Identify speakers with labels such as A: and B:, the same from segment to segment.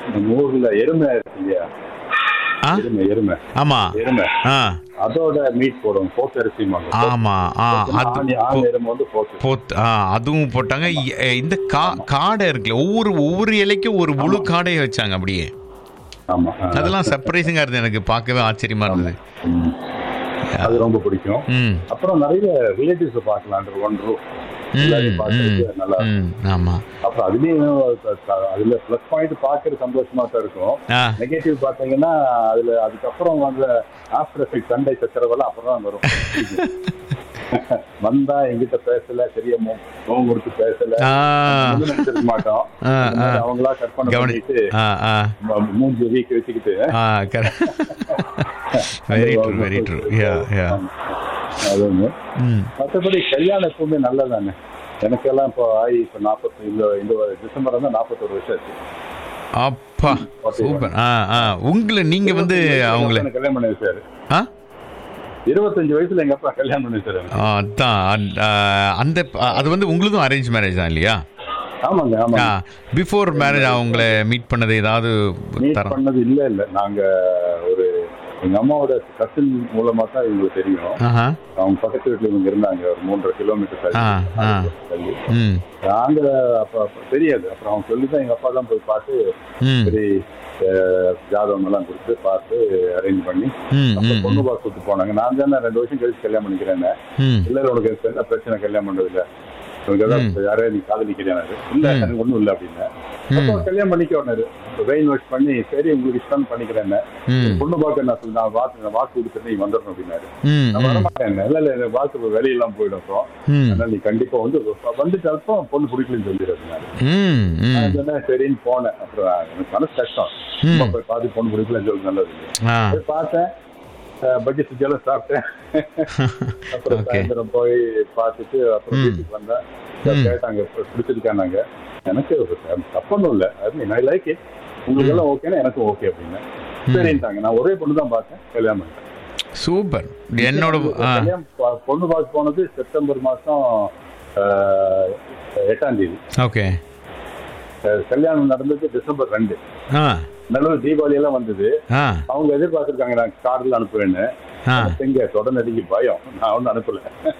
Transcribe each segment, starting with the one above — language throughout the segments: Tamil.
A: நம்ம ஊர்ல எருமை இருக்கு இல்லையா
B: ஆ
A: எருமை எருமை
B: ஆமா
A: எருமை
B: ஆ
A: அதோட மீட் போடுவோம் போத்தரிசி மாங்க
B: ஆமா ஆ அது
A: ஆணி ஆண்
B: போ-
A: எருமை வந்து போத்து
B: போத் ஆ அதுவும் போட்டாங்க இ- இந்த கா காடை இருக்குல்ல ஒவ்வொரு ஒவ்வொரு இலைக்கும் ஒரு முழு காடையை வச்சாங்க அப்படியே
A: ஆமா ஆ.
B: அதெல்லாம் சர்ப்ரைசிங்கா இருந்தது எனக்கு பார்க்கவே ஆச்சரியமா இருந்தது
A: ம். அது ரொம்ப பிடிக்கும்
B: ம்
A: அப்புறம் நிறைய ரிலேட்டிவ்ஸ் பார்க்கலாம் ஒன் ரூ எல்லாரையும் பார்க்கறதுக்கு நல்லா இருக்கும்.
B: ம் ஆமா
A: அப்புறம் அதுலயும் அதுல பிளஸ் பாயிண்ட் பாக்குறது சந்தோஷமா தான் இருக்கும்
B: ஆ
A: நெகட்டிவ் பாத்தீங்கன்னா அதுல அதுக்கப்புறம் வந்த ஆஃப்டர் எஃபெக்ட் சண்டை சச்சரவெல்லாம் அப்புறம் தான் வரும் வந்தா எங்கிட்ட பேசல சரியா மோகம் கொடுத்து பேசல
B: ஆ
A: ஒண்ணும் நினைச்சிருக்க மாட்டோம்
B: ஆ,
A: அந்த மாதிரி
B: ஆ.
A: அவங்களா கற்பனை
B: கவனி
A: பண்ணிட்டு
B: ஆ ஆ
A: ம- மூஞ்சி வீக்கி வச்சுக்கிட்டு
B: ஆ correct very true very true yeah yeah
A: அது ஒண்ணு
B: ம்
A: மற்றபடி கல்யாணம் எப்பவுமே நல்லதானே எனக்கெல்லாம் இப்போ ஆகி இப்போ நாற்பத்தி இந்த இந்த டிசம்பர் தான் நாற்பத்தொரு வருஷம் ஆச்சு
B: அப்பா சூப்பர் ஆ ஆ உங்களை நீங்க வந்து அவங்கள
A: எனக்கு கல்யாணம் பண்ணி வச்சாரு
B: ஆ
A: இருபத்தஞ்சு வயசுல எங்க அப்பா கல்யாணம் பண்ணி வச்சாரு எனக்கு.
B: ஆ, அதான் அந்த, ஆ, அந்த அது வந்து உங்களுதும் அரேஞ்ச் மேரேஜ் தான் இல்லையா
A: ஆமாங்க ஆமாங்க
B: பிஃபோர் மேரேஜ் அவங்கள மீட் பண்ணது ஏதாவது
A: மீட்
B: தரம்
A: பண்ணது இல்ல இல்ல நாங்க ஒரு எங்க அம்மாவோட கசின் மூலமா தான் இவங்களுக்கு தெரியும்
B: ஆஹா
A: அவங்க பக்கத்து வீட்டுல இவங்க இருந்தாங்க ஒரு மூன்றரை கிலோமீட்டர் தள்ளி.
B: ஆ, ஆ.
A: தள்ளி
B: ம்
A: நாங்க அப்ப அப்ப தெரியாது அப்புறம் அவங்க சொல்லி தான் எங்க அப்பா தான் போய் பார்த்து
B: ம்
A: சரி அஹ், ஜாதகம் எல்லாம் கொடுத்து பார்த்து அரேஞ்ச் பண்ணி
B: ம்
A: அப்புறம்
B: ம்
A: பொண்ணு பார்க்க கூட்டு போனாங்க நான் தானே ரெண்டு வருஷம் கழிச்சு கல்யாணம் பண்ணிக்கிறேன்
B: ம்
A: இல்ல இல்ல, உனக்கு என்ன பிரச்சனை கல்யாணம் பண்றது இல்ல உனக்கு ஏதாவது யாரையா நீ காதலிக்கிறியா இல்ல
B: ம்.
A: எனக்கு ஒண்ணும் இல்ல அப்படின்னு அப்போ
B: ம்
A: கல்யாணம் பண்ணிக்க உடனே பிரெயின் வாஷ் பண்ணி சரி உங்களுக்கு இஷ்டம் பண்ணிக்கிறேன்
B: ம்
A: பொண்ணு பார்க்க நான் சொல்லி நான் வாக்கு நான் வாக்கு கொடுத்துட்டு நீ வந்துடணும் அப்படின்னாரு
B: ம்
A: நான் வரமாட்டேன் இல்ல இல்ல எனக்கு வாக்கு வெளியெல்லாம் போயிடும் அப்புறம்
B: ம்
A: அதனால நீ கண்டிப்பா வந்து வந்துட்டு அப்புறம் பொண்ணு பிடிக்கலன்னு சொல்லிடு அப்படின்னாரு
B: ம் ம்
A: நான் சொன்னேன் சரின்னு போனேன் அப்புறம் எனக்கு மனசு கஷ்டம் சும்மா போய் பார்த்து பொண்ணு பிடிக்கலன்னு சொல்லி நல்லது
B: ஆ
A: போய் பார்த்தேன் பட்ஜெட் சுஜெல்லாம் சாப்பிட்டேன் அப்புறம்
B: Okay.
A: சாயந்தரம் போய் பார்த்துட்டு அப்புறம்
B: ம்.
A: வீட்டுக்கு வந்தேன்
B: ம்.
A: கேட்டாங்க "இப்ப பிடிச்சிருக்கானாங்க எனக்கு தப்பொன்னும் இல்லை ஐ லைக் இட் உங்களுக்கு எல்லாம் ஓகேனா எனக்கும் ஓகே அப்படின்னு சரின்ட்டாங்க நான் ஒரே பொண்ணு தான் பார்த்தேன் கல்யாணம் பண்ணிட்டேன்
B: சூப்பர் என்னோட ஆ
A: கல்யாணம் பா- பொண்ணு பார்க்க போனது செப்டம்பர் மாசம் ஆஹ், எட்டாம் தேதி
B: ஓகே
A: அஹ், கல்யாணம் நடந்தது டிசம்பர் ரெண்டு
B: ஆ
A: நடுவில் தீபாவளி எல்லாம் வந்தது
B: ஆ
A: அவங்க எதிர்பார்த்திருக்காங்க நான் கார்ல அனுப்புவேன்னு
B: ஆ
A: எங்க தொடர்ந்து பயம் நான் ஒன்றும் அனுப்பல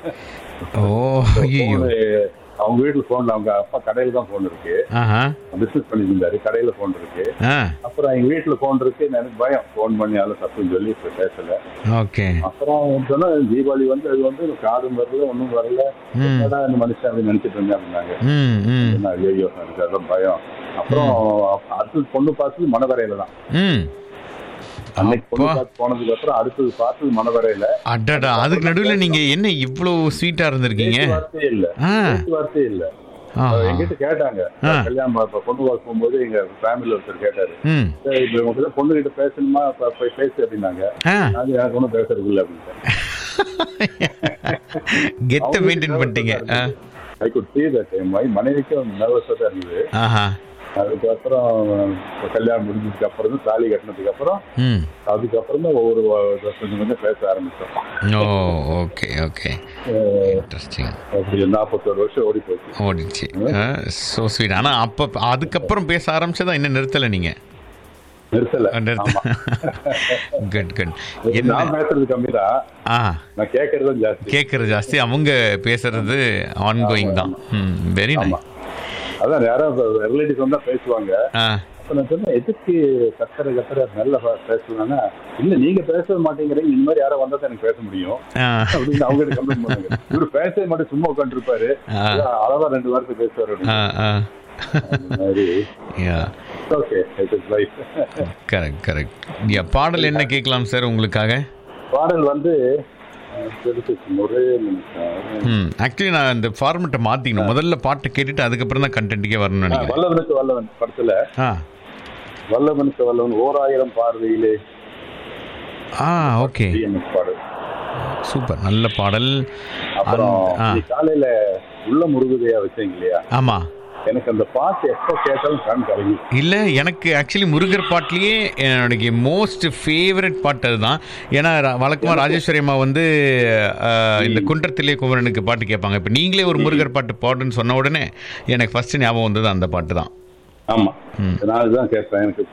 B: ஓ ஐயோ
A: Phone, அவங்க வீட்டுல போன் அவங்க அப்பா கடையில தான் போன் இருக்கு
B: ஆஹா
A: பிசினஸ் பண்ணிட்டு இருந்தாரு கடையில போன் இருக்கு
B: ஆ
A: அப்புறம் எங்க வீட்டுல போன் இருக்கு எனக்கு பயம் போன் பண்ணி யாரும் தப்புன்னு சொல்லி இப்ப பேசல
B: ஓகே
A: அப்புறம் சொன்னா தீபாவளி வந்து அது வந்து காரும் வரல ஒன்றும் வரல
B: ம்
A: என்னடா இந்த மனுஷன் அப்படி நினைச்சிட்டு இருந்தேன் அப்படின்னாங்க
B: ம் ம்
A: என்ன, ஐயோ எனக்கு அதான் பயம் அப்புறம் அடுத்தது பொண்ணு பார்த்தது மணவரையில தான்
B: ம்
A: அன்னைக்கு பொண்ணு
B: அப்பா.
A: பார்த்து போனதுக்கு அப்புறம் அடுத்தது பார்த்தது மணவரையில
B: அடடா அதுக்கு நடுவில் நீங்க என்ன இவ்வளவு ஸ்வீட்டா இருந்திருக்கீங்க
A: வார்த்தையே இல்ல
B: ஆ
A: வார்த்தையே இல்ல
B: ஆஹா.
A: எங்கிட்ட கேட்டாங்க
B: ஆ.
A: கல்யாணம் பா- பொண்ணு பார்க்க போகும்போது எங்க ஃபேமிலில ஒருத்தர் கேட்டாரு
B: ம்
A: சரி, இப்ப உங்ககிட்ட பொண்ணு கிட்ட பேசணுமா அப்ப போய் பேசு அப்படின்னாங்க
B: ஆ
A: அது எனக்கு ஒன்றும் பேசுறது இல்லை அப்படின்ட்டு
B: கெத்த மெயின்டைன் பண்ணிட்டீங்க ஆ
A: I could see that my மனைவிக்கும் நர்வஸாக தான் இருந்தது
B: ஆஹா
A: அதுக்கப்புறம் இப்ப கல்யாணம் முடிஞ்சதுக்கு அப்புறம் தான் தாலி கட்டினதுக்கு அப்புறம்
B: ம்
A: அதுக்கப்புறம் தான் ஒவ்வொரு வ- கொஞ்சம் கொஞ்சம் பேச ஆரம்பிச்சோம்
B: ஓ ஓகே ஓகே இன்ட்ரெஸ்டிங்
A: அப்படி நாற்பத்தோரு வருஷம் ஓடி போச்சு
B: ஓடிச்சு ஸோ ஸ்வீட் ஆனால் அப்போ அதுக்கப்புறம் பேச ஆரம்பிச்சதா இன்னும் நிறுத்தலை நீங்கள்
A: நிறுத்தல
B: நிறுத்த
A: ஆமா.
B: குட் குட் என்ன
A: நான் பேசுறது கம்மி தான்
B: ஆ
A: நான் கேட்கறதும் ஜாஸ்தி
B: கேட்குறது ஜாஸ்தி அவங்க பேசுறது ஆன்கோயிங் தான் ம் வெரி
A: ஆமா
B: நைஸ்
A: அதான் யாரும் ரிலேட்டிவ்ஸ் வந்தா பேசுவாங்க
B: ஆ
A: அப்ப நான் சொன்னேன் எதுக்கு கத்துற கத்துற நல்ல பேசலாம்னா இல்ல நீங்க பேச மாட்டேங்கிறீங்க இந்த மாதிரி யாரோ வந்தா தான் எனக்கு பேச முடியும்
B: ஆ
A: அப்படின்னு அவங்க கிட்ட கம்ப்ளைண்ட் பண்ணாங்க இவரு பேசவே மாட்டேன் சும்மா உட்காந்துருப்பாரு
B: ஆ.
A: அளவா ரெண்டு வாரத்தை பேசுவாரு
B: ஆ
A: அப்படின்னு
B: ஆ
A: அந்த மாதிரி
B: yeah
A: okay it is life
B: correct correct yeah பாடல் என்ன கேட்கலாம் சார் உங்களுக்காக
A: பாடல் வந்து அஹ், தெரிஞ்சு ஒரே நிமிஷம்
B: ம் ஆக்சுவலி நான் இந்த ஃபார்மெட்டை மாற்றிக்கணும் முதல்ல பாட்டை கேட்டுட்டு அதுக்கப்புறம் தான் கண்டென்ட்டுக்கே வரணும்னு
A: ஆ,
B: நினைக்கிறேன்
A: வல்லவனுக்கு வல்லவன் படத்துல
B: ஆ
A: வல்லவனுக்கு வல்லவன் ஓர் ஆயிரம் பார்வையிலே
B: ஆ ஓகே
A: டிஎம்எஸ் பாடல்
B: சூப்பர் நல்ல பாடல்
A: அப்புறம்
B: அந்த- ஆ.
A: இன்னைக்கு காலையில உள்ள முருகுதையா வச்சீங்க இல்லையா
B: ஆமாம்
A: எனக்கு அந்த பாட்டு எப்ப கேட்டாலும் கண் கலங்கி
B: இல்லை எனக்கு ஆக்சுவலி முருகர் பாட்டிலேயே என்னுடைய மோஸ்ட் ஃபேவரட் பாட்டு அதுதான் ஏன்னா ர- வழக்கமா ராஜேஸ்வரி அம்மா வந்து அஹ், இந்த குன்றத்திலே குமரனுக்கு பாட்டு கேட்பாங்க இப்போ நீங்களே ஒரு முருகர் பாட்டு பாடுன்னு சொன்ன உடனே எனக்கு ஃபர்ஸ்ட் ஞாபகம் வந்தது அந்த பாட்டு தான்
A: ஆமா நான் அதுதான் கேட்பேன் எனக்கு